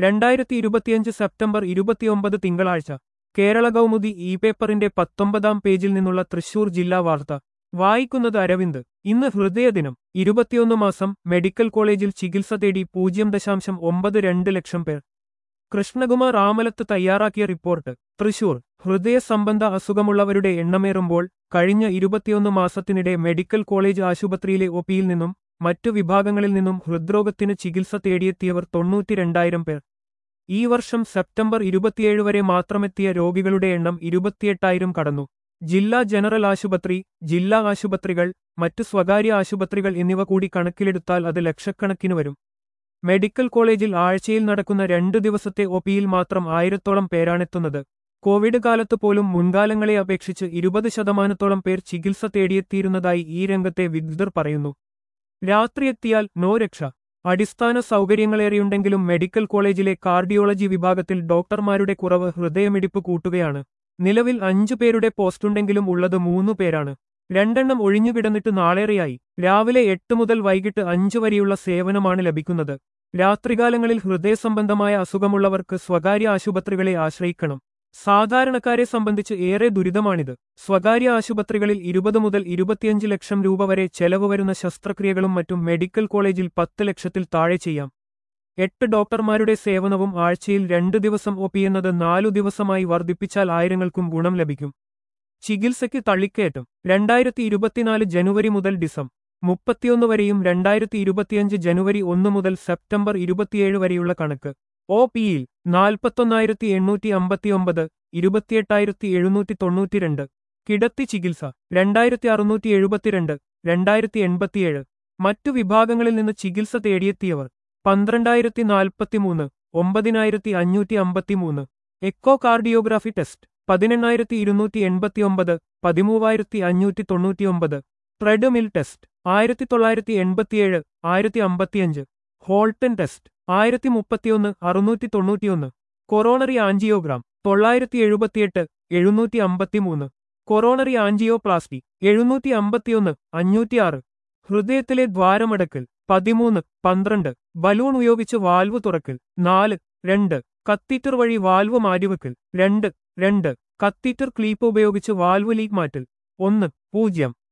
രണ്ടായിരത്തി ഇരുപത്തിയഞ്ച് സെപ്റ്റംബർ ഇരുപത്തിയൊമ്പത് തിങ്കളാഴ്ച കേരള കൗമുദി ഇ പേപ്പറിന്റെ പത്തൊമ്പതാം പേജിൽ നിന്നുള്ള തൃശൂർ ജില്ലാ വാർത്ത വായിക്കുന്നത് അരവിന്ദ് ഇന്ന് ഹൃദയദിനം ഇരുപത്തിയൊന്ന് മാസം മെഡിക്കൽ കോളേജിൽ ചികിത്സ തേടി പൂജ്യം ദശാംശം ഒമ്പത് രണ്ട് ലക്ഷം പേർ കൃഷ്ണകുമാർ ആമലത്ത് തയ്യാറാക്കിയ റിപ്പോർട്ട് തൃശൂർ ഹൃദയ സംബന്ധ അസുഖമുള്ളവരുടെ എണ്ണമേറുമ്പോൾ കഴിഞ്ഞ ഇരുപത്തിയൊന്ന് മാസത്തിനിടെ മെഡിക്കൽ കോളേജ് ആശുപത്രിയിലെ ഒപിയിൽ നിന്നും മറ്റു വിഭാഗങ്ങളിൽ നിന്നും ഹൃദ്രോഗത്തിന് ചികിത്സ തേടിയെത്തിയവർ തൊണ്ണൂറ്റിരണ്ടായിരം പേർ ഈ വർഷം സെപ്റ്റംബർ ഇരുപത്തിയേഴ് വരെ മാത്രമെത്തിയ രോഗികളുടെ എണ്ണം ഇരുപത്തിയെട്ടായിരം കടന്നു ജില്ലാ ജനറൽ ആശുപത്രി ജില്ലാ ആശുപത്രികൾ മറ്റു സ്വകാര്യ ആശുപത്രികൾ എന്നിവ കൂടി കണക്കിലെടുത്താൽ അത് ലക്ഷക്കണക്കിന് വരും മെഡിക്കൽ കോളേജിൽ ആഴ്ചയിൽ നടക്കുന്ന രണ്ടു ദിവസത്തെ ഒപിയിൽ മാത്രം ആയിരത്തോളം പേരാണെത്തുന്നത് കോവിഡ് കാലത്ത് പോലും മുൻകാലങ്ങളെ അപേക്ഷിച്ച് ഇരുപത് ശതമാനത്തോളം പേർ ചികിത്സ തേടിയെത്തിയിരുന്നതായി ഈ രംഗത്തെ വിദഗ്ധർ പറയുന്നു രാത്രിയെത്തിയാൽ നോ രക്ഷ അടിസ്ഥാന സൗകര്യങ്ങളേറെയുണ്ടെങ്കിലും മെഡിക്കൽ കോളേജിലെ കാർഡിയോളജി വിഭാഗത്തിൽ ഡോക്ടർമാരുടെ കുറവ് ഹൃദയമിടിപ്പ് കൂട്ടുകയാണ് നിലവിൽ അഞ്ചു പേരുടെ പോസ്റ്റുണ്ടെങ്കിലും ഉള്ളത് മൂന്നു പേരാണ് രണ്ടെണ്ണം ഒഴിഞ്ഞുകിടന്നിട്ട് നാളേറെയായി രാവിലെ എട്ട് മുതൽ വൈകിട്ട് അഞ്ചു വരെയുള്ള സേവനമാണ് ലഭിക്കുന്നത് രാത്രികാലങ്ങളിൽ ഹൃദയസംബന്ധമായ അസുഖമുള്ളവർക്ക് സ്വകാര്യ ആശുപത്രികളെ ആശ്രയിക്കണം സാധാരണക്കാരെ സംബന്ധിച്ച് ഏറെ ദുരിതമാണിത് സ്വകാര്യ ആശുപത്രികളിൽ ഇരുപത് മുതൽ ഇരുപത്തിയഞ്ച് ലക്ഷം രൂപ വരെ ചെലവ് വരുന്ന ശസ്ത്രക്രിയകളും മറ്റും മെഡിക്കൽ കോളേജിൽ പത്ത് ലക്ഷത്തിൽ താഴെ ചെയ്യാം എട്ട് ഡോക്ടർമാരുടെ സേവനവും ആഴ്ചയിൽ രണ്ട് ദിവസം ഒപ്പിയെന്നത് നാലു ദിവസമായി വർദ്ധിപ്പിച്ചാൽ ആയിരങ്ങൾക്കും ഗുണം ലഭിക്കും ചികിത്സയ്ക്ക് തള്ളിക്കയറ്റം രണ്ടായിരത്തി ഇരുപത്തിനാല് ജനുവരി മുതൽ ഡിസം മുപ്പത്തിയൊന്ന് വരെയും രണ്ടായിരത്തി ഇരുപത്തിയഞ്ച് ജനുവരി ഒന്ന് മുതൽ സെപ്റ്റംബർ ഇരുപത്തിയേഴ് വരെയുള്ള കണക്ക് ഒ പിയിൽ നാൽപ്പത്തൊന്നായിരത്തി എണ്ണൂറ്റി അമ്പത്തിയൊമ്പത് ഇരുപത്തിയെട്ടായിരത്തി എഴുന്നൂറ്റി തൊണ്ണൂറ്റിരണ്ട് കിടത്തി ചികിത്സ രണ്ടായിരത്തി അറുന്നൂറ്റി എഴുപത്തിരണ്ട് രണ്ടായിരത്തി എൺപത്തിയേഴ് മറ്റു വിഭാഗങ്ങളിൽ നിന്ന് ചികിത്സ തേടിയെത്തിയവർ പന്ത്രണ്ടായിരത്തി നാൽപ്പത്തിമൂന്ന് ഒമ്പതിനായിരത്തി അഞ്ഞൂറ്റി അമ്പത്തിമൂന്ന് എക്കോ കാർഡിയോഗ്രാഫി ടെസ്റ്റ് പതിനെണ്ണായിരത്തി ഇരുന്നൂറ്റി എൺപത്തിയൊമ്പത് പതിമൂവായിരത്തി അഞ്ഞൂറ്റി തൊണ്ണൂറ്റിയൊമ്പത് ട്രെഡ്മിൽ ടെസ്റ്റ് ആയിരത്തി തൊള്ളായിരത്തി എൺപത്തിയേഴ് ആയിരത്തി അമ്പത്തിയഞ്ച് ഹോൾട്ടൻ ടെസ്റ്റ് ആയിരത്തി മുപ്പത്തിയൊന്ന് അറുന്നൂറ്റി തൊണ്ണൂറ്റിയൊന്ന് കൊറോണറി ആൻജിയോഗ്രാം തൊള്ളായിരത്തി എഴുപത്തിയെട്ട് എഴുന്നൂറ്റി അമ്പത്തിമൂന്ന് കൊറോണറി ആൻജിയോപ്ലാസ്റ്റി എഴുന്നൂറ്റി അമ്പത്തിയൊന്ന് അഞ്ഞൂറ്റിയാറ് ഹൃദയത്തിലെ ദ്വാരമടക്കൽ പതിമൂന്ന് പന്ത്രണ്ട് ബലൂൺ ഉപയോഗിച്ച് വാൽവ് തുറക്കൽ നാല് രണ്ട് കത്തീറ്റർ വഴി വാൽവ് മാറ്റിവെക്കൽ രണ്ട് രണ്ട് കത്തീറ്റർ ക്ലീപ്പ് ഉപയോഗിച്ച് വാൽവ് ലീക്ക് മാറ്റൽ ഒന്ന് പൂജ്യം